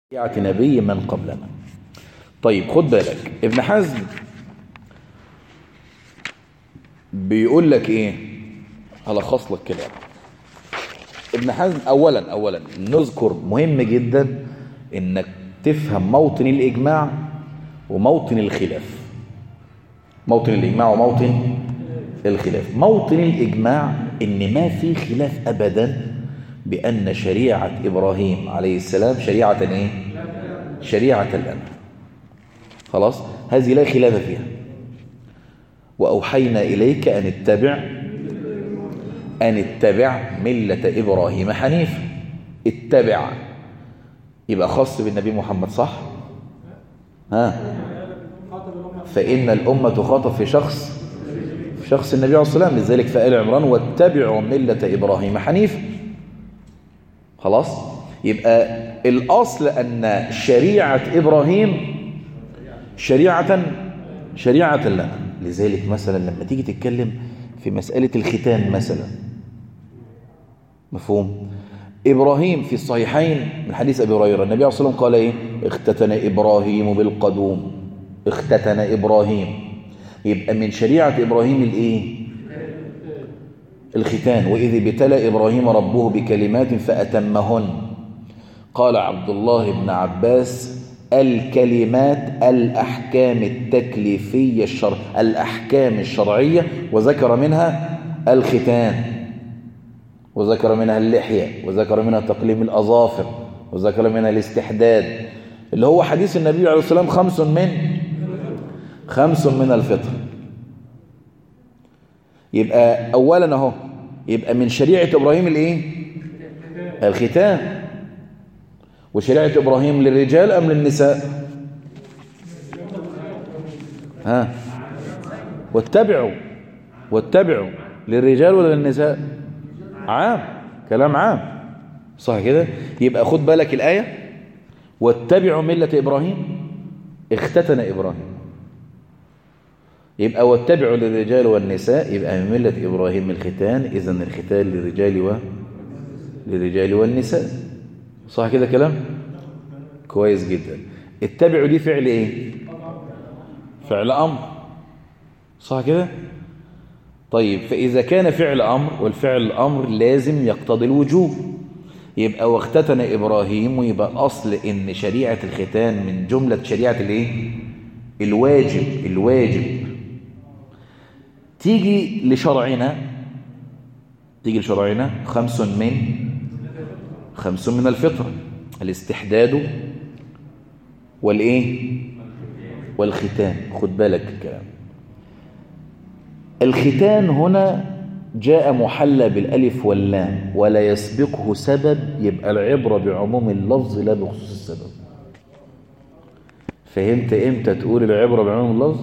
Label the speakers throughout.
Speaker 1: شريعة نبي من قبلنا طيب خد بالك ابن حزم بيقول لك ايه هلخص لك كلام ابن حزم اولا اولا نذكر مهم جدا انك تفهم موطن الاجماع وموطن الخلاف موطن الاجماع وموطن الخلاف موطن الاجماع ان ما في خلاف ابدا بان شريعه ابراهيم عليه السلام شريعه ايه شريعه الامر خلاص هذه لا خلاف فيها واوحينا اليك ان اتبع ان اتبع مله ابراهيم حنيفا اتبع يبقى خاص بالنبي محمد صح ها فإن الأمة تخاطب في شخص في شخص النبي عليه الصلاة والسلام لذلك فقال عمران واتبعوا ملة إبراهيم حنيفا خلاص يبقى الأصل أن شريعة إبراهيم شريعة شريعة لنا لذلك مثلا لما تيجي تتكلم في مسألة الختان مثلا مفهوم إبراهيم في الصحيحين من حديث أبي هريرة النبي عليه الصلاة والسلام قال إيه اختتن إبراهيم بالقدوم اختتن إبراهيم يبقى من شريعة إبراهيم الإيه الختان وإذ ابتلى إبراهيم ربه بكلمات فأتمهن قال عبد الله بن عباس الكلمات الأحكام التكليفية الشرع الأحكام الشرعية وذكر منها الختان وذكر منها اللحية وذكر منها تقليم الأظافر وذكر منها الاستحداد اللي هو حديث النبي عليه الصلاة والسلام خمس من خمس من الفطر يبقى أولا اهو يبقى من شريعة إبراهيم الايه الختان وشريعة إبراهيم للرجال أم للنساء ها واتبعوا واتبعوا للرجال ولا للنساء عام كلام عام صح كده يبقى خد بالك الآية واتبعوا ملة إبراهيم اختتن إبراهيم يبقى واتبعوا للرجال والنساء يبقى من ملة إبراهيم الختان إذا الختان للرجال و للرجال والنساء صح كده كلام كويس جدا اتبعوا دي فعل ايه فعل امر صح كده طيب فاذا كان فعل امر والفعل الامر لازم يقتضي الوجوب يبقى واختتن ابراهيم ويبقى اصل ان شريعه الختان من جمله شريعه الايه الواجب الواجب تيجي لشرعنا تيجي لشرعنا خمس من خمس من الفطرة الاستحداد والايه والختان خد بالك الكلام الختان هنا جاء محلى بالالف واللام ولا يسبقه سبب يبقى العبرة بعموم اللفظ لا بخصوص السبب فهمت امتى تقول العبرة بعموم اللفظ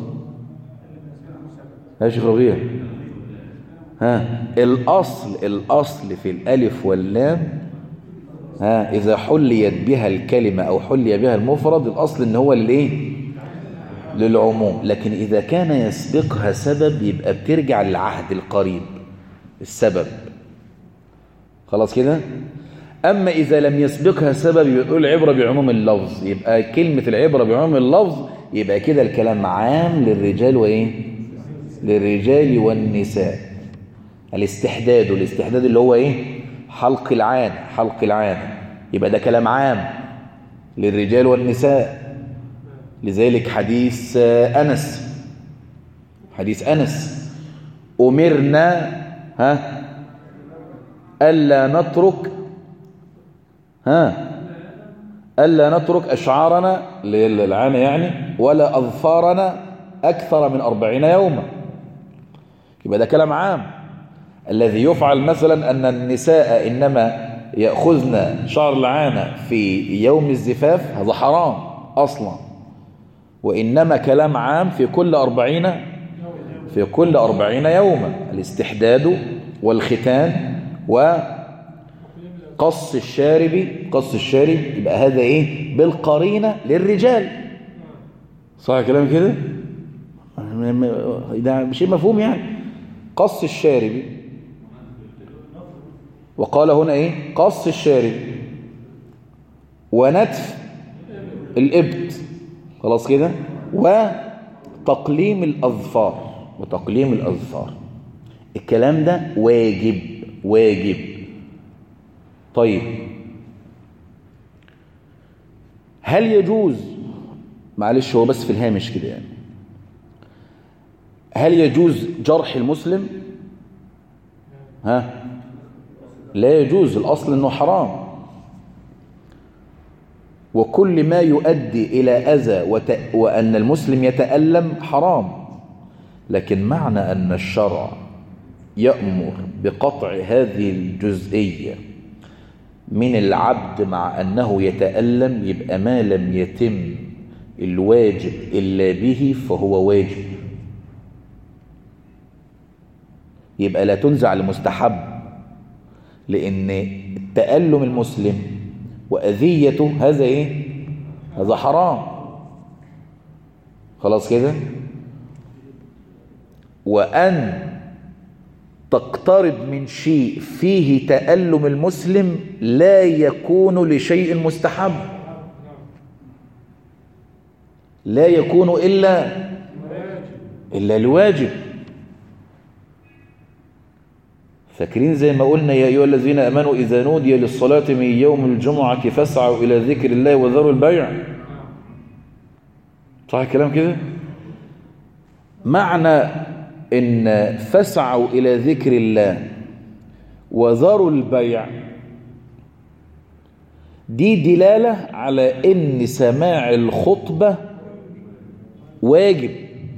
Speaker 1: يا شيخ ربيع ها الاصل الاصل في الالف واللام ها إذا حليت بها الكلمة أو حلي بها المفرد الأصل إن هو للإيه للعموم لكن إذا كان يسبقها سبب يبقى بترجع للعهد القريب السبب خلاص كده أما إذا لم يسبقها سبب يقول العبرة بعموم اللفظ يبقى كلمة العبرة بعموم اللفظ يبقى كده الكلام عام للرجال وإيه للرجال والنساء الاستحداد والاستحداد اللي هو إيه حلق العانة حلق العانة يبقى ده كلام عام للرجال والنساء لذلك حديث أنس حديث أنس أمرنا ها ألا نترك ها ألا نترك أشعارنا للعانة يعني ولا أظفارنا أكثر من أربعين يوما يبقى ده كلام عام الذي يفعل مثلا أن النساء إنما يأخذن شعر العانة في يوم الزفاف هذا حرام أصلا وإنما كلام عام في كل أربعين في كل أربعين يوما الاستحداد والختان وقص الشارب قص الشارب يبقى هذا إيه بالقرينة للرجال صح كلام كده ده شيء مفهوم يعني قص الشارب وقال هنا ايه قص الشارب ونتف الإبت خلاص كده وتقليم الأظفار وتقليم الأظفار الكلام ده واجب واجب طيب هل يجوز معلش هو بس في الهامش كده يعني هل يجوز جرح المسلم ها لا يجوز الأصل أنه حرام وكل ما يؤدي إلى أذى وت... وأن المسلم يتألم حرام لكن معنى أن الشرع يأمر بقطع هذه الجزئية من العبد مع أنه يتألم يبقى ما لم يتم الواجب إلا به فهو واجب يبقى لا تنزع المستحب لأن تألم المسلم وأذيته هذا إيه هذا حرام خلاص كده وأن تقترب من شيء فيه تألم المسلم لا يكون لشيء مستحب لا يكون إلا إلا لواجب فاكرين زي ما قلنا يا أيها الذين أمنوا إذا نودي للصلاة من يوم الجمعة فاسعوا إلى ذكر الله وذروا البيع صح الكلام كده معنى إن فاسعوا إلى ذكر الله وذروا البيع دي دلالة على إن سماع الخطبة واجب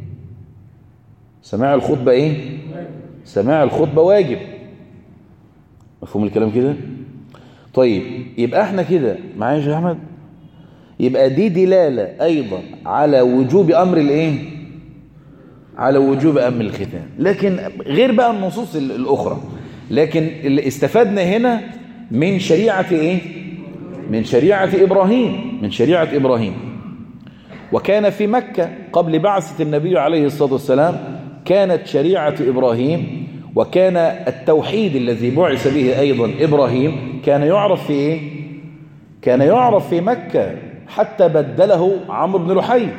Speaker 1: سماع الخطبة إيه؟ سماع الخطبة واجب مفهوم الكلام كده طيب يبقى احنا كده معايا يا احمد يبقى دي دلالة ايضا على وجوب امر الايه على وجوب امر الختان لكن غير بقى النصوص الاخرى لكن اللي استفدنا هنا من شريعة ايه من شريعة ابراهيم من شريعة ابراهيم وكان في مكة قبل بعثة النبي عليه الصلاة والسلام كانت شريعة ابراهيم وكان التوحيد الذي بعث به أيضا إبراهيم كان يعرف في إيه؟ كان يعرف في مكة حتى بدله عمرو بن لحي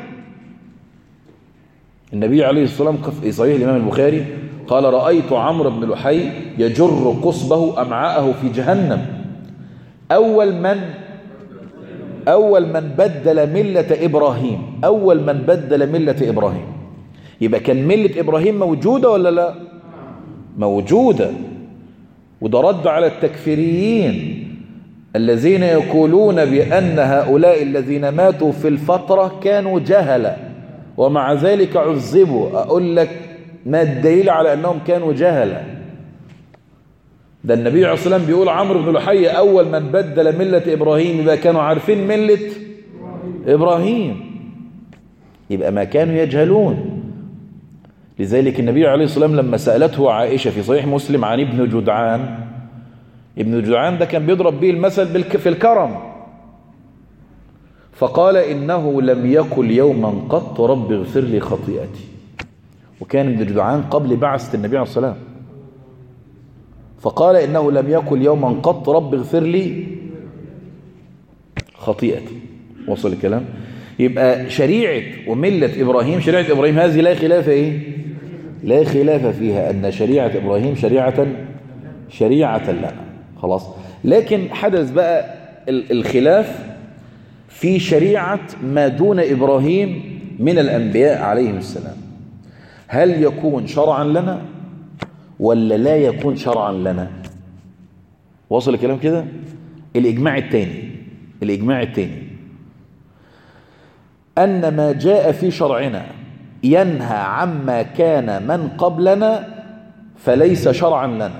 Speaker 1: النبي عليه الصلاة والسلام في صحيح الإمام البخاري قال رأيت عمرو بن لحي يجر قصبه أمعاءه في جهنم أول من أول من بدل ملة إبراهيم أول من بدل ملة إبراهيم يبقى كان ملة إبراهيم موجودة ولا لا موجودة وده رد على التكفيريين الذين يقولون بأن هؤلاء الذين ماتوا في الفترة كانوا جهلا ومع ذلك عذبوا أقول لك ما الدليل على أنهم كانوا جهلا ده النبي عليه الصلاة والسلام بيقول عمرو بن لحي أول من بدل ملة إبراهيم يبقى كانوا عارفين ملة إبراهيم يبقى ما كانوا يجهلون لذلك النبي عليه الصلاة والسلام لما سألته عائشة في صحيح مسلم عن ابن جدعان ابن جدعان ده كان بيضرب به المثل في الكرم فقال إنه لم يقل يوما قط رب اغفر لي خطيئتي وكان ابن جدعان قبل بعثة النبي عليه الصلاة والسلام فقال إنه لم يقل يوما قط رب اغفر لي خطيئتي وصل الكلام يبقى شريعة وملة إبراهيم شريعة إبراهيم هذه لا خلاف إيه لا خلاف فيها أن شريعة إبراهيم شريعة شريعة لنا خلاص لكن حدث بقى الخلاف في شريعة ما دون إبراهيم من الأنبياء عليهم السلام هل يكون شرعا لنا ولا لا يكون شرعا لنا وصل الكلام كده الإجماع الثاني الإجماع الثاني أن ما جاء في شرعنا ينهى عما كان من قبلنا فليس شرعا لنا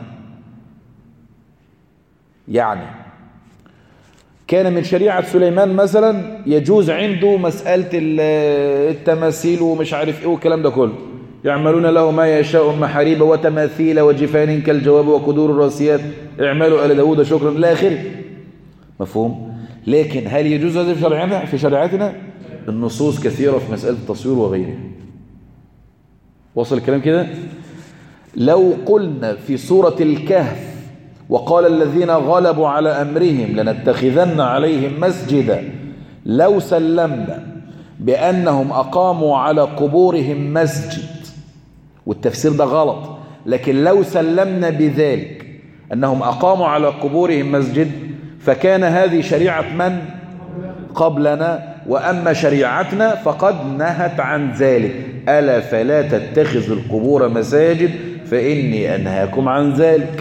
Speaker 1: يعني كان من شريعة سليمان مثلا يجوز عنده مسألة التماثيل ومش عارف ايه والكلام ده كله يعملون له ما يشاء محاريب وتماثيل وجفان كالجواب وقدور الراسيات اعملوا آل داود شكرا لا آخره مفهوم لكن هل يجوز هذا في شريعتنا في شريعتنا النصوص كثيرة في مسألة التصوير وغيره وصل الكلام كده لو قلنا في سورة الكهف وقال الذين غلبوا على أمرهم لنتخذن عليهم مسجدا لو سلمنا بأنهم أقاموا على قبورهم مسجد والتفسير ده غلط لكن لو سلمنا بذلك أنهم أقاموا على قبورهم مسجد فكان هذه شريعة من قبلنا وأما شريعتنا فقد نهت عن ذلك ألا فلا تتخذ القبور مساجد فإني أنهاكم عن ذلك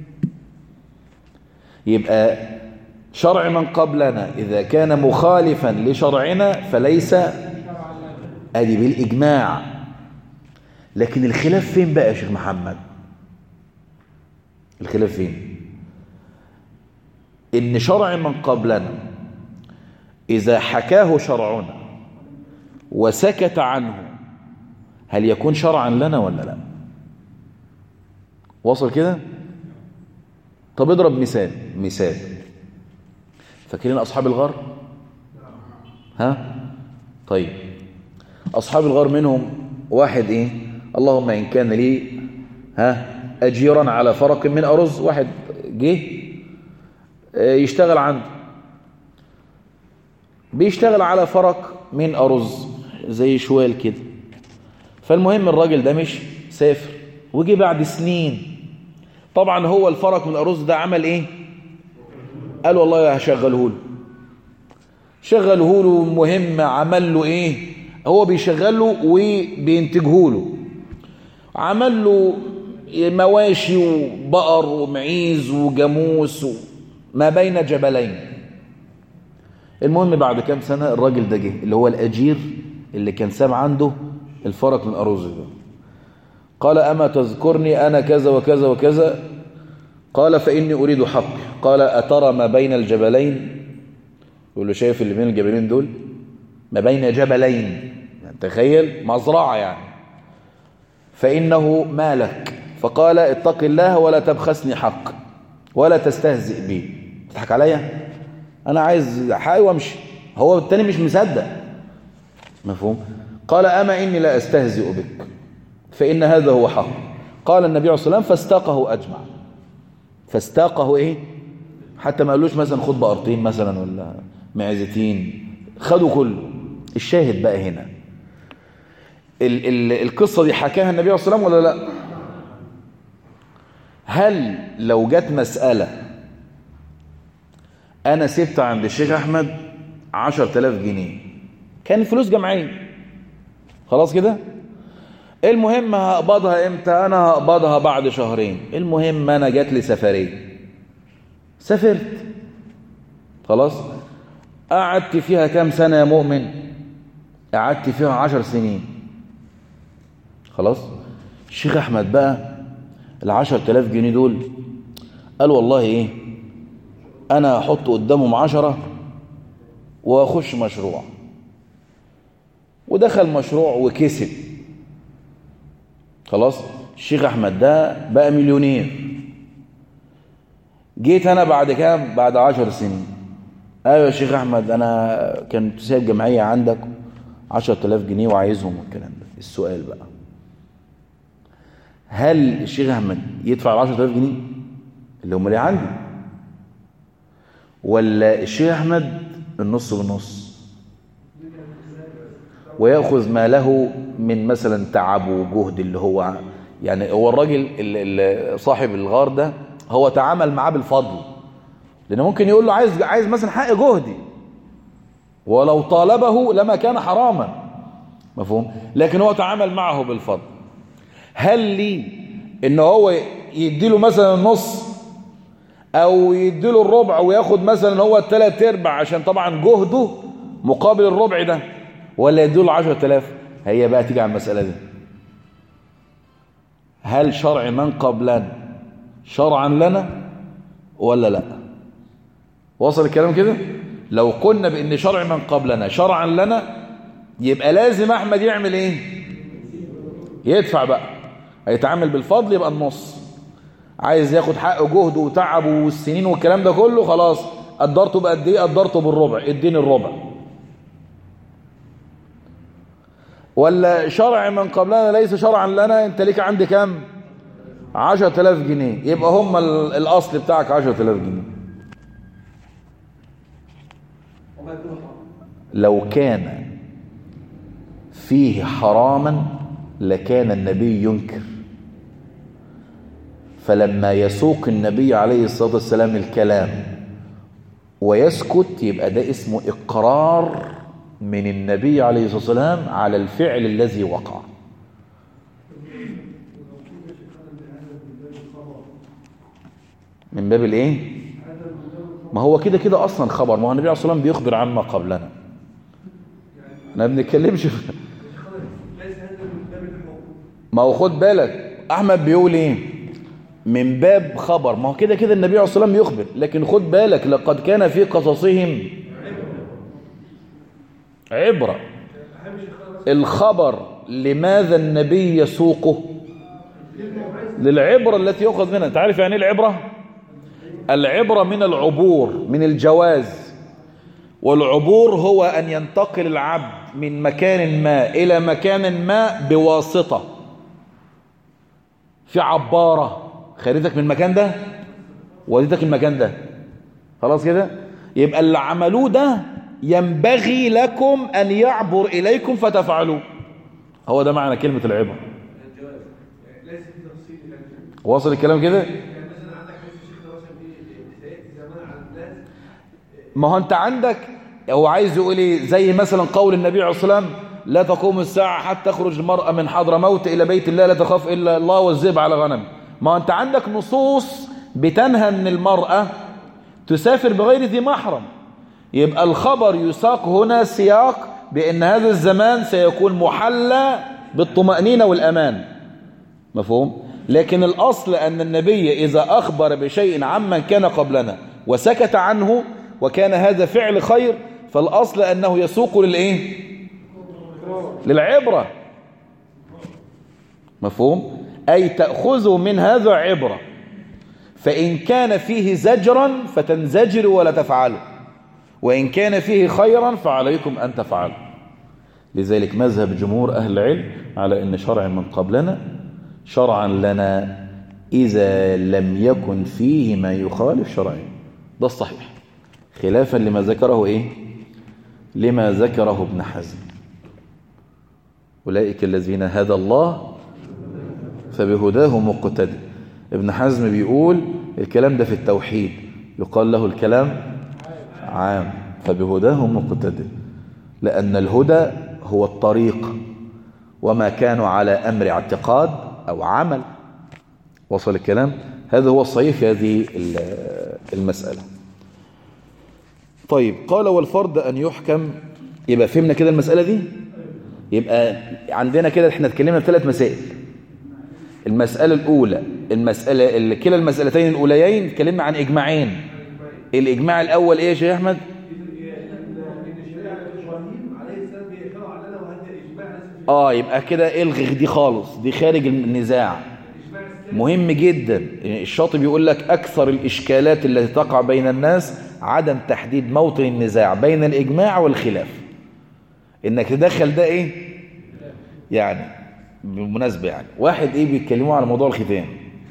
Speaker 1: يبقى شرع من قبلنا إذا كان مخالفا لشرعنا فليس أدي بالإجماع لكن الخلاف فين بقى يا شيخ محمد الخلاف فين إن شرع من قبلنا إذا حكاه شرعنا وسكت عنه هل يكون شرعا لنا ولا لا وصل كده طب اضرب مثال مثال فاكرين أصحاب الغار ها طيب أصحاب الغار منهم واحد إيه اللهم إن كان لي ها أجيرا على فرق من أرز واحد جه يشتغل عنده بيشتغل على فرق من أرز زي شوال كده فالمهم الراجل ده مش سافر وجي بعد سنين طبعا هو الفرق من الأرز ده عمل ايه قال والله هشغله له شغله له مهم عمل له ايه هو بيشغله وبينتجه له عمل له مواشي وبقر ومعيز وجاموس ما بين جبلين المهم بعد كام سنة الراجل ده جه اللي هو الأجير اللي كان ساب عنده الفرق من أرز ده قال أما تذكرني أنا كذا وكذا وكذا قال فإني أريد حق قال أترى ما بين الجبلين يقول له شايف اللي بين الجبلين دول ما بين جبلين يعني تخيل مزرعة يعني فإنه مالك فقال اتق الله ولا تبخسني حق ولا تستهزئ بي تضحك عليا أنا عايز حقي وامشي هو التاني مش مصدق مفهوم قال أما إني لا أستهزئ بك فإن هذا هو حق قال النبي عليه الصلاة والسلام فاستاقه أجمع فاستاقه إيه حتى ما قالوش مثلا خد بقرتين مثلا ولا معزتين خدوا كله الشاهد بقى هنا ال ال القصة دي حكاها النبي عليه الصلاة والسلام ولا لا هل لو جت مسألة أنا سبت عند الشيخ أحمد عشر تلاف جنيه كان الفلوس جمعية خلاص كده المهم هقبضها امتى انا هقبضها بعد شهرين المهم انا جات لي سفريه سافرت خلاص قعدت فيها كام سنه يا مؤمن قعدت فيها عشر سنين خلاص الشيخ احمد بقى العشر تلاف جنيه دول قال والله ايه انا هحط قدامهم عشرة واخش مشروع ودخل مشروع وكسب خلاص الشيخ احمد ده بقى مليونير جيت انا بعد كام بعد عشر سنين ايوه يا شيخ احمد انا كنت سايب جمعيه عندك عشرة آلاف جنيه وعايزهم والكلام ده السؤال بقى هل الشيخ احمد يدفع ال 10000 جنيه اللي هم اللي عندي ولا الشيخ احمد النص بالنص ويأخذ ما له من مثلا تعب وجهد اللي هو يعني هو الراجل اللي صاحب الغار ده هو تعامل معاه بالفضل لأنه ممكن يقول له عايز عايز مثلا حق جهدي ولو طالبه لما كان حراما مفهوم لكن هو تعامل معه بالفضل هل لي ان هو يديله مثلا النص او يديله الربع وياخد مثلا هو الثلاث ارباع عشان طبعا جهده مقابل الربع ده ولا يديله 10000 هي بقى تيجي على المسألة دي هل شرع من قبلنا شرعا لنا ولا لا وصل الكلام كده لو قلنا بان شرع من قبلنا شرعا لنا يبقى لازم احمد يعمل ايه يدفع بقى هيتعامل بالفضل يبقى النص عايز ياخد حق جهده وتعبه والسنين والكلام ده كله خلاص قدرته بقد ايه قدرته بالربع اديني الربع ولا شرع من قبلنا ليس شرعا لنا انت ليك عندي كام عشرة آلاف جنيه يبقى هم الاصل بتاعك عشرة آلاف جنيه لو كان فيه حراما لكان النبي ينكر فلما يسوق النبي عليه الصلاة والسلام الكلام ويسكت يبقى ده اسمه إقرار من النبي عليه الصلاة والسلام على الفعل الذي وقع من باب الايه ما هو كده كده اصلا خبر ما هو النبي عليه الصلاه والسلام بيخبر عما قبلنا ما بنتكلمش في... ما هو خد بالك احمد بيقول ايه من باب خبر ما هو كده كده النبي عليه الصلاه والسلام بيخبر لكن خد بالك لقد كان في قصصهم عبره الخبر لماذا النبي يسوقه للعبره التي يؤخذ منها انت عارف يعني ايه العبره العبرة من العبور من الجواز والعبور هو أن ينتقل العبد من مكان ما إلى مكان ما بواسطة في عبارة خريتك من المكان ده وديتك المكان ده خلاص كده يبقى اللي عملوه ده ينبغي لكم أن يعبر إليكم فتفعلوا هو ده معنى كلمة العبرة واصل الكلام كده ما هو انت عندك هو عايز يقول ايه زي مثلا قول النبي عليه الصلاه والسلام لا تقوم الساعه حتى تخرج المراه من حضر موت الى بيت الله لا تخاف الا الله والذئب على غنم ما هو انت عندك نصوص بتنهى ان المراه تسافر بغير ذي محرم يبقى الخبر يساق هنا سياق بان هذا الزمان سيكون محلى بالطمأنينة والأمان مفهوم؟ لكن الأصل أن النبي إذا أخبر بشيء عمن كان قبلنا وسكت عنه وكان هذا فعل خير فالأصل أنه يسوق للإيه للعبرة مفهوم أي تأخذوا من هذا عبرة فإن كان فيه زجرا فتنزجروا ولا تفعلوا وإن كان فيه خيرا فعليكم أن تفعلوا لذلك مذهب جمهور أهل العلم على أن شرع من قبلنا شرعا لنا إذا لم يكن فيه ما يخالف شرعه ده الصحيح خلافا لما ذكره إيه لما ذكره ابن حزم أولئك الذين هدى الله فبهداه مقتدى ابن حزم بيقول الكلام ده في التوحيد يقال له الكلام عام فبهداه مقتدى لأن الهدى هو الطريق وما كانوا على أمر اعتقاد أو عمل وصل الكلام هذا هو الصحيح في هذه المسألة طيب قال والفرض أن يحكم يبقى فهمنا كده المسألة دي يبقى عندنا كده احنا اتكلمنا في ثلاث مسائل المسألة الأولى المسألة كلا المسألتين الأوليين اتكلمنا عن إجماعين الإجماع الأول إيه يا شيخ أحمد آه يبقى كده الغي دي خالص دي خارج النزاع مهم جدا الشاطئ بيقول لك أكثر الإشكالات التي تقع بين الناس عدم تحديد موطن النزاع بين الإجماع والخلاف إنك تدخل ده إيه يعني بالمناسبة يعني واحد إيه بيتكلموا على موضوع الختان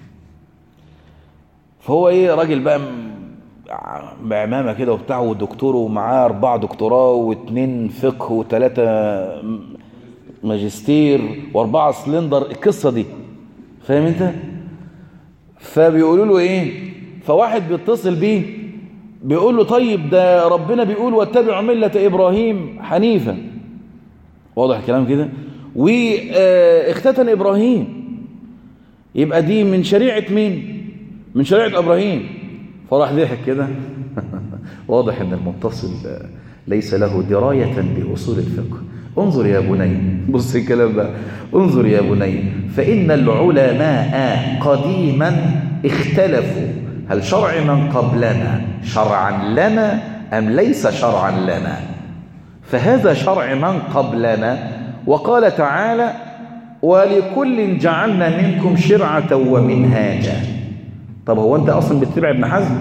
Speaker 1: فهو إيه راجل بقى بعمامة كده وبتاع ودكتور ومعاه أربعة دكتوراه واثنين فقه وثلاثة ماجستير وأربعة سلندر القصة دي فاهم أنت فبيقولوا له إيه فواحد بيتصل بيه بيقول له طيب ده ربنا بيقول واتبعوا ملة إبراهيم حنيفا واضح الكلام كده واختتن إبراهيم يبقى دي من شريعة مين من شريعة إبراهيم فراح ضحك كده واضح ان المتصل ليس له دراية بأصول الفقه انظر يا بني بص الكلام بقى انظر يا بني فإن العلماء قديما اختلفوا هل شرع من قبلنا شرعا لنا أم ليس شرعا لنا فهذا شرع من قبلنا وقال تعالى ولكل جعلنا منكم شرعة ومنهاجا طب هو انت اصلا بتتبع ابن حزم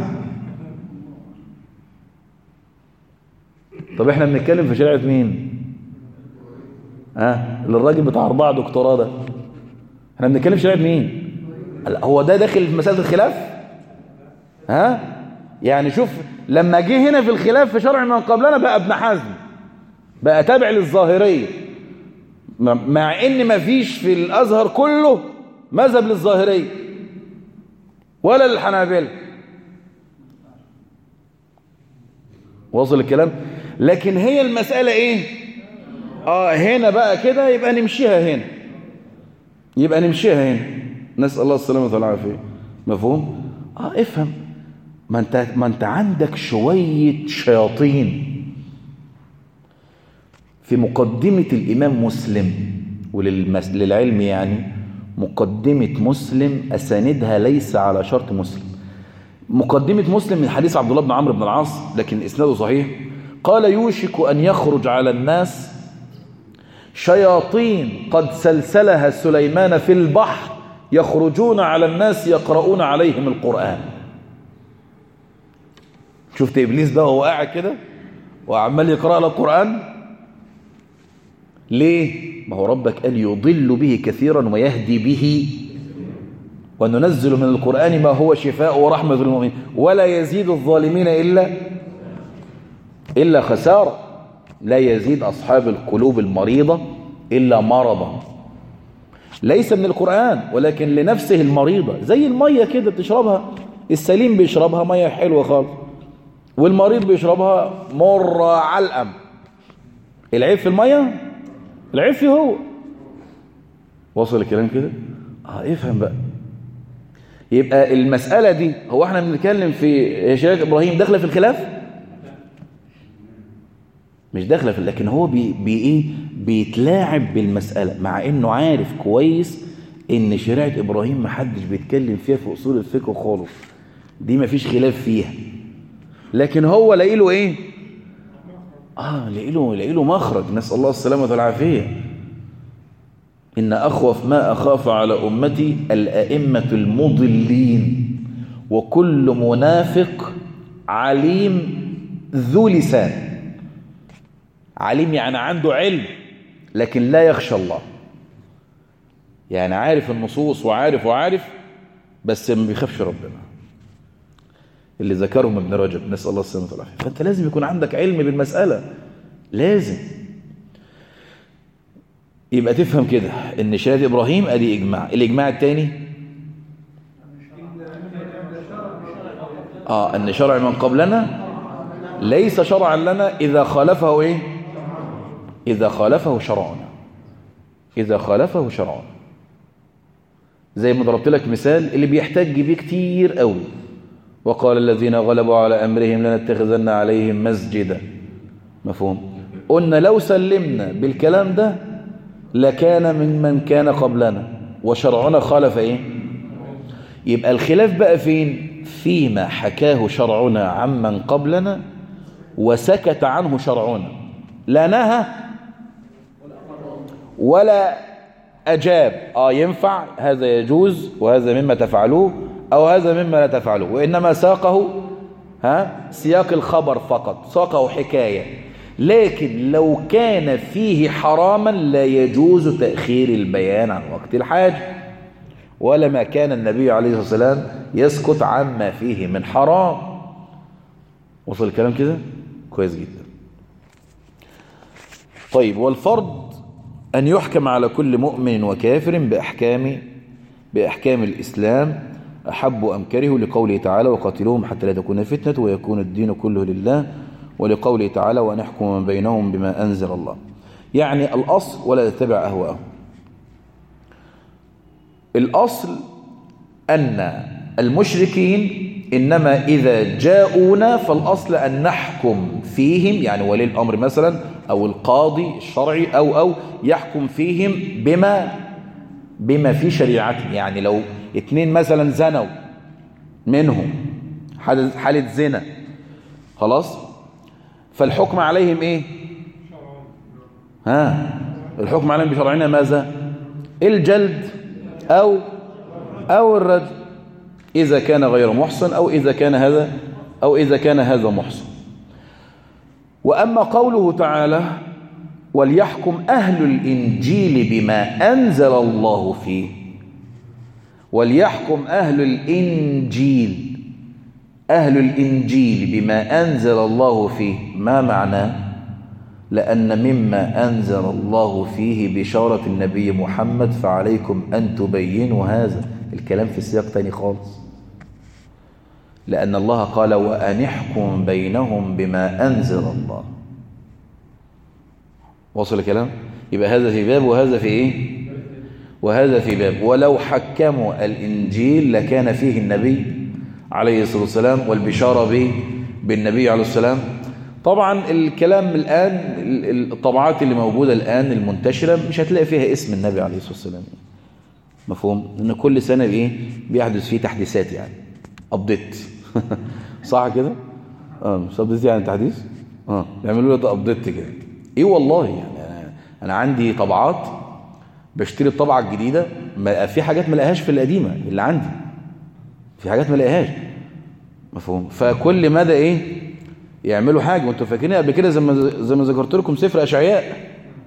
Speaker 1: طب احنا بنتكلم في شريعه مين ها آه اللي الراجل بتاع اربعه دكتوراه ده احنا بنتكلم في شريعه مين هو ده داخل في مساله الخلاف ها يعني شوف لما جه هنا في الخلاف في شرع من قبلنا بقى ابن حزم بقى تابع للظاهرية مع ان ما فيش في الازهر كله مذهب للظاهرية ولا للحنابلة وصل الكلام لكن هي المسألة ايه اه هنا بقى كده يبقى نمشيها هنا يبقى نمشيها هنا نسأل الله السلامة والعافية مفهوم اه افهم ما انت ما انت عندك شوية شياطين في مقدمة الإمام مسلم وللعلم يعني مقدمة مسلم أساندها ليس على شرط مسلم مقدمة مسلم من حديث عبد الله بن عمرو بن العاص لكن إسناده صحيح قال يوشك أن يخرج على الناس شياطين قد سلسلها سليمان في البحر يخرجون على الناس يقرؤون عليهم القرآن شفت إبليس ده وهو قاعد كده وعمال يقرأ له القرآن ليه ما هو ربك قال يضل به كثيرا ويهدي به وننزل من القرآن ما هو شفاء ورحمة للمؤمنين ولا يزيد الظالمين إلا إلا خسارة لا يزيد أصحاب القلوب المريضة إلا مرضا ليس من القرآن ولكن لنفسه المريضة زي المية كده بتشربها السليم بيشربها مية حلوة خالص والمريض بيشربها مر علقم العيب في المية العيب فيه هو وصل الكلام كده اه افهم بقى يبقى المسألة دي هو احنا بنتكلم في شريعة إبراهيم داخله في الخلاف مش داخله في لكن هو بي, بي ايه بيتلاعب بالمسألة مع انه عارف كويس ان شريعة إبراهيم محدش بيتكلم فيها في أصول الفقه خالص دي مفيش خلاف فيها لكن هو لاقي له ايه اه لاقي له لاقي له مخرج نسال الله السلامه والعافيه ان اخوف ما اخاف على امتي الائمه المضلين وكل منافق عليم ذو لسان عليم يعني عنده علم لكن لا يخشى الله يعني عارف النصوص وعارف وعارف بس ما بيخافش ربنا اللي ذكرهم ابن رجب نسأل الله السلامة والعافية فأنت لازم يكون عندك علم بالمسألة لازم يبقى تفهم كده ان شهادة إبراهيم أدي إجماع الإجماع الثاني آه أن شرع من قبلنا ليس شرعا لنا إذا خالفه إيه إذا خالفه شرعنا إذا خالفه شرعنا زي ما ضربت لك مثال اللي بيحتاج بيه كتير قوي وقال الذين غلبوا على أمرهم لنتخذن عليهم مسجدا مفهوم قلنا لو سلمنا بالكلام ده لكان من من كان قبلنا وشرعنا خالف ايه يبقى الخلاف بقى فين فيما حكاه شرعنا عمن قبلنا وسكت عنه شرعنا لا نهى ولا أجاب آه ينفع هذا يجوز وهذا مما تفعلوه أو هذا مما لا تفعله وإنما ساقه ها سياق الخبر فقط ساقه حكاية لكن لو كان فيه حراما لا يجوز تأخير البيان عن وقت الحاجة ولما كان النبي عليه الصلاة والسلام يسكت عما فيه من حرام وصل الكلام كده كويس جدا طيب والفرض أن يحكم على كل مؤمن وكافر بأحكام بأحكام الإسلام أحب أم كرهوا لقوله تعالى وقاتلوهم حتى لا تكون فتنة ويكون الدين كله لله ولقوله تعالى ونحكم من بينهم بما أنزل الله يعني الأصل ولا تتبع أهواءهم الأصل أن المشركين إنما إذا جاءونا فالأصل أن نحكم فيهم يعني ولي الأمر مثلا أو القاضي الشرعي أو أو يحكم فيهم بما بما في شريعته يعني لو اتنين مثلا زنوا منهم حالة زنا خلاص فالحكم عليهم ايه ها الحكم عليهم بشرعنا ماذا الجلد او او الرجل اذا كان غير محصن او اذا كان هذا او اذا كان هذا محصن واما قوله تعالى وليحكم اهل الانجيل بما انزل الله فيه وليحكم أهل الإنجيل أهل الإنجيل بما أنزل الله فيه ما معناه لأن مما أنزل الله فيه بشارة النبي محمد فعليكم أن تبينوا هذا الكلام في سياق تاني خالص لأن الله قال وأنحكم بينهم بما أنزل الله وصل الكلام يبقى هذا في باب وهذا في إيه وهذا في باب ولو حكموا الإنجيل لكان فيه النبي عليه الصلاة والسلام والبشارة به بالنبي عليه السلام طبعا الكلام الآن الطبعات اللي موجودة الآن المنتشرة مش هتلاقي فيها اسم النبي عليه الصلاة والسلام مفهوم ان كل سنة بايه بيحدث فيه تحديثات يعني ابديت صح كده اه مش ابديت يعني تحديث اه يعملوا لي ابديت كده ايه والله يعني انا عندي طبعات بشتري الطبعة الجديدة ما في حاجات ما لقاهاش في القديمة اللي عندي في حاجات ما لقاهاش مفهوم فكل مدى ايه يعملوا حاجة وانتم فاكرين قبل كده زي ما زي ما ذكرت لكم سفر اشعياء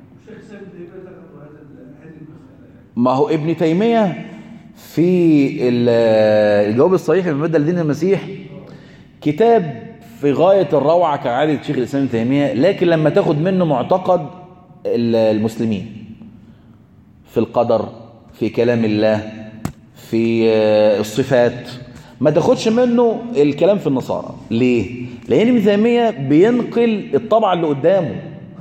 Speaker 1: ما هو ابن تيمية في الجواب الصحيح من مدى لدين المسيح كتاب في غاية الروعة كعادة شيخ الإسلام ابن تيمية لكن لما تاخد منه معتقد المسلمين في القدر في كلام الله في الصفات ما تاخدش منه الكلام في النصارى ليه؟ لأن ابن تيمية بينقل الطبعة اللي قدامه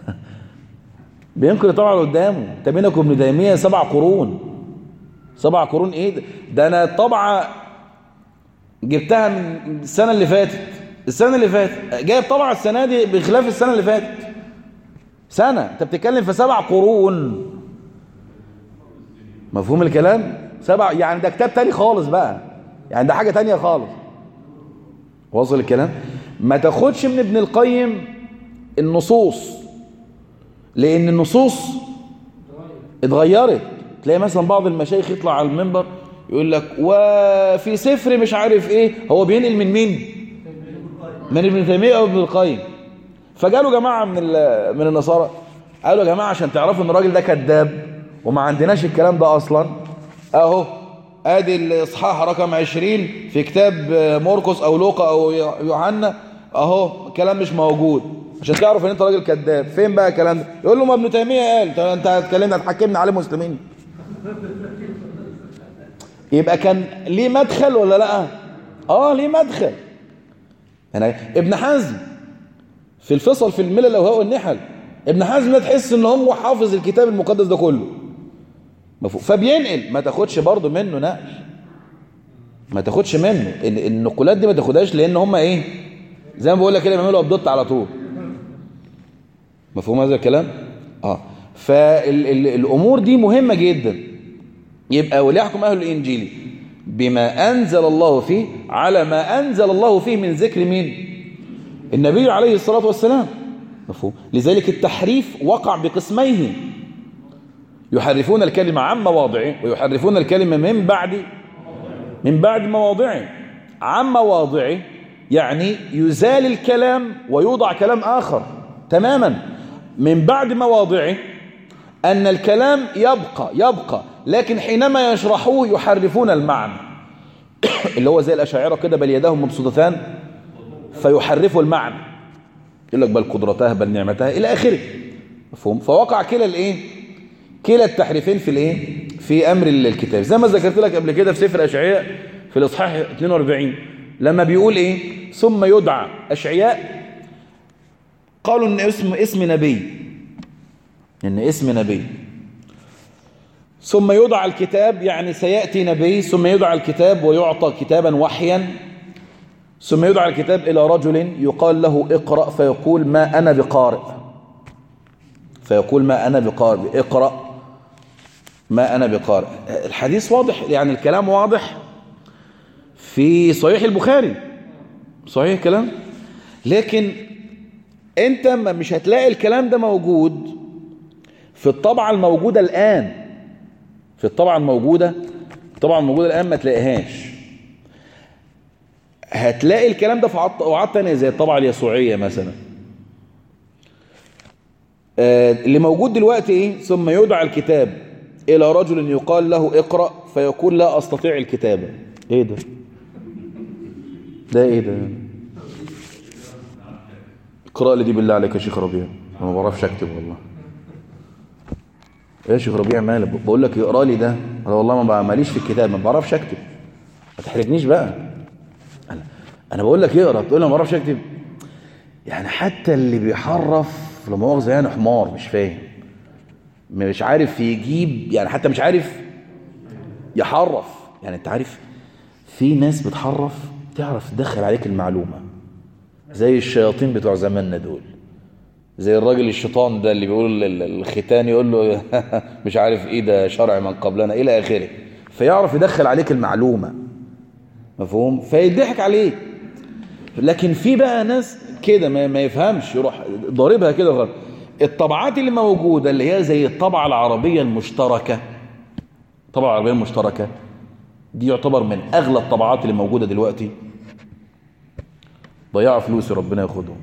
Speaker 1: بينقل الطبعة اللي قدامه انت بينك وابن تيمية سبع قرون سبع قرون ايه ده, ده انا الطبعة جبتها من السنة اللي فاتت السنة اللي فاتت جايب طبعة السنة دي بخلاف السنة اللي فاتت سنة انت بتتكلم في سبع قرون مفهوم الكلام سبع يعني ده كتاب تاني خالص بقى يعني ده حاجة تانية خالص واصل الكلام ما تاخدش من ابن القيم النصوص لان النصوص اتغيرت تلاقي مثلا بعض المشايخ يطلع على المنبر يقول لك وفي سفر مش عارف ايه هو بينقل من مين من ابن تيميه او ابن القيم فجالوا جماعه من من النصارى قالوا يا جماعه عشان تعرفوا ان الراجل ده كذاب وما عندناش الكلام ده اصلا اهو ادي الاصحاح رقم 20 في كتاب مرقس او لوقا او يوحنا اهو كلام مش موجود عشان تعرف ان انت راجل كذاب فين بقى الكلام ده يقول له ما ابن تيميه قال انت هتكلمنا هتحكمنا عليه مسلمين يبقى كان ليه مدخل ولا لا اه ليه مدخل يعني ابن حزم في الفصل في الملل الاوهاء والنحل ابن حزم ده تحس ان هو حافظ الكتاب المقدس ده كله مفهوم فبينقل ما تاخدش برضه منه نقل ما تاخدش منه النقولات دي ما تاخدهاش لان هم ايه زي ما بقول لك كده بيعملوا ابدوت على طول مفهوم هذا الكلام اه فالامور دي مهمه جدا يبقى وليحكم اهل الانجيل بما انزل الله فيه على ما انزل الله فيه من ذكر مين النبي عليه الصلاه والسلام مفهوم لذلك التحريف وقع بقسميه يحرفون الكلمه عن مواضعه ويحرفون الكلمه من بعد من بعد مواضعه عن مواضعه يعني يزال الكلام ويوضع كلام آخر تماما من بعد مواضعه أن الكلام يبقى يبقى لكن حينما يشرحوه يحرفون المعنى اللي هو زي الأشاعرة كده بل يداهم مبسوطتان فيحرفوا المعنى يقول لك بل قدرتها بل نعمتها إلى آخره مفهوم فوقع كلا الإيه كلا التحريفين في الإيه في أمر الكتاب زي ما ذكرت لك قبل كده في سفر أشعياء في الإصحاح 42 لما بيقول إيه ثم يدعى أشعياء قالوا إن اسم اسم نبي إن اسم نبي ثم يدعى الكتاب يعني سيأتي نبي ثم يدعى الكتاب ويعطى كتابا وحيا ثم يدعى الكتاب إلى رجل يقال له اقرأ فيقول ما أنا بقارئ فيقول ما أنا بقارئ اقرأ ما أنا بقارئ الحديث واضح يعني الكلام واضح في صحيح البخاري صحيح الكلام لكن انت مش هتلاقي الكلام ده موجود في الطبعة الموجودة الآن في الطبعة الموجودة الطبعة الموجودة الآن ما تلاقيهاش هتلاقي الكلام ده في طبعات تانية زي الطبعة اليسوعية مثلا آه اللي موجود دلوقتي ايه ثم يدعى الكتاب الى رجل يقال له اقرأ فيقول لا استطيع الكتابة ايه ده ده ايه ده اقرأ لي دي بالله عليك يا شيخ ربيع انا ما بعرفش اكتب والله ايه يا شيخ ربيع مالك بقول لك اقرا لي ده انا والله ما ماليش في الكتاب ما بعرفش اكتب ما تحرجنيش بقى انا انا بقول لك اقرا تقول لي ما بعرفش اكتب يعني حتى اللي بيحرف لا مؤاخذه يعني حمار مش فاهم مش عارف يجيب يعني حتى مش عارف يحرف يعني انت عارف في ناس بتحرف تعرف تدخل عليك المعلومة زي الشياطين بتوع زماننا دول زي الراجل الشيطان ده اللي بيقول الختان يقول له مش عارف ايه ده شرع من قبلنا الى اخره فيعرف يدخل عليك المعلومة مفهوم فيضحك عليك لكن في بقى ناس كده ما, ما يفهمش يروح ضاربها كده غلط الطبعات اللي موجودة اللي هي زي الطبعة العربية المشتركة الطبعة العربية المشتركة دي يعتبر من أغلى الطبعات اللي موجودة دلوقتي ضيعوا فلوسي ربنا ياخدهم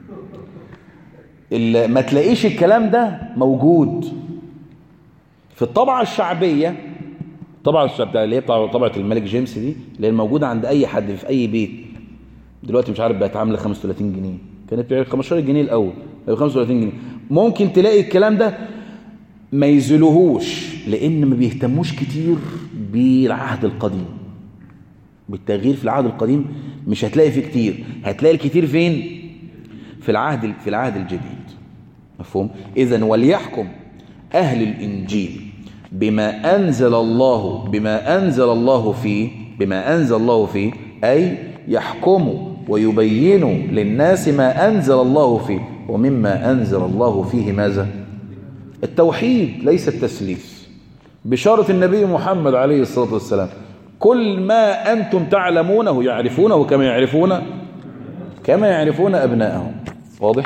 Speaker 1: ما تلاقيش الكلام ده موجود في الطبعة الشعبية الطبعة الشعبية اللي هي طبعة الملك جيمس دي اللي هي الموجودة عند أي حد في أي بيت دلوقتي مش عارف بقت عاملة 35 جنيه كانت ب 15 جنيه الأول ب 35 جنيه ممكن تلاقي الكلام ده ما يزلوهوش لأن ما بيهتموش كتير بالعهد القديم بالتغيير في العهد القديم مش هتلاقي فيه كتير هتلاقي الكتير فين في العهد في العهد الجديد مفهوم اذا وليحكم أهل الإنجيل بما أنزل الله بما أنزل الله فيه بما أنزل الله فيه أي يحكموا ويبينوا للناس ما أنزل الله فيه ومما أنزل الله فيه ماذا التوحيد ليس التسليف بشارة النبي محمد عليه الصلاة والسلام كل ما أنتم تعلمونه يعرفونه كما يعرفون كما يعرفون أبناءهم واضح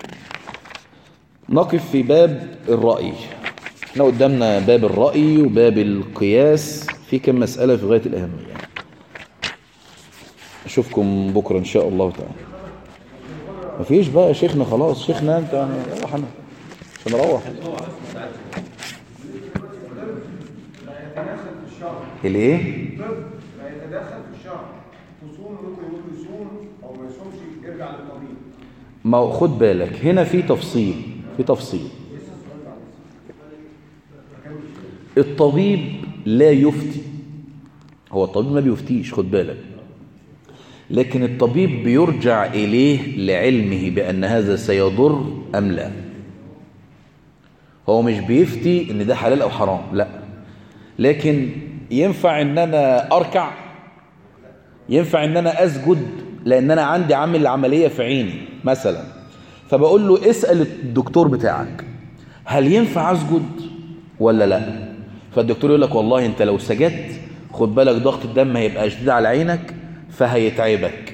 Speaker 1: نقف في باب الرأي احنا قدامنا باب الرأي وباب القياس في كم مسألة في غاية الأهمية أشوفكم بكرة إن شاء الله تعالى مفيش بقى شيخنا خلاص شيخنا أنت روح أنا عشان أروح الايه
Speaker 2: لا يتدخل في الشرع تصوم ممكن يقول يصوم او ما يصومش يرجع للطبيب
Speaker 1: ما خد بالك هنا في تفصيل في تفصيل الطبيب لا يفتي هو الطبيب ما بيفتيش خد بالك لكن الطبيب بيرجع إليه لعلمه بأن هذا سيضر أم لا هو مش بيفتي ان ده حلال او حرام لا لكن ينفع ان انا اركع ينفع ان انا اسجد لان انا عندي عامل العملية في عيني مثلا فبقول له اسأل الدكتور بتاعك هل ينفع اسجد ولا لا فالدكتور يقول لك والله انت لو سجدت خد بالك ضغط الدم هيبقى شديد على عينك فهيتعبك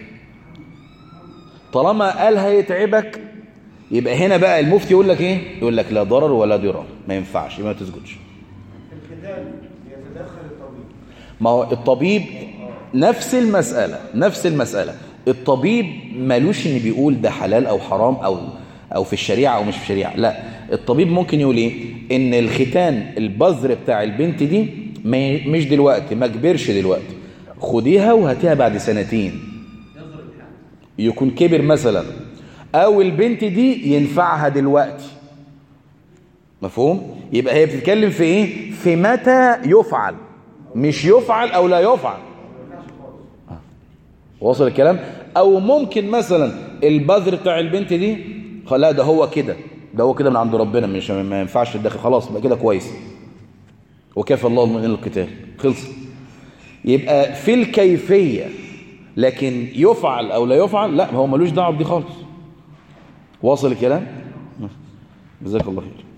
Speaker 1: طالما قال هيتعبك يبقى هنا بقى المفتي يقول لك ايه يقول لك لا ضرر ولا ضرار ما ينفعش ما تسجدش
Speaker 2: الختان يتدخل الطبيب
Speaker 1: ما هو الطبيب نفس المسألة نفس المسألة الطبيب مالوش ان بيقول ده حلال او حرام او او في الشريعة او مش في الشريعة لا الطبيب ممكن يقول ايه ان الختان البذر بتاع البنت دي ما مش دلوقتي ما كبرش دلوقتي خديها وهاتيها بعد سنتين يكون كبر مثلا او البنت دي ينفعها دلوقتي مفهوم يبقى هي بتتكلم في ايه في متى يفعل مش يفعل او لا يفعل وصل الكلام او ممكن مثلا البذر بتاع البنت دي لا ده هو كده ده هو كده من عند ربنا مش ما ينفعش تدخل خلاص بقى كده كويس وكفى الله المؤمنين القتال خلص يبقى في الكيفية لكن يفعل او لا يفعل لا هو ملوش دعوه بدي خالص واصل الكلام جزاك الله خير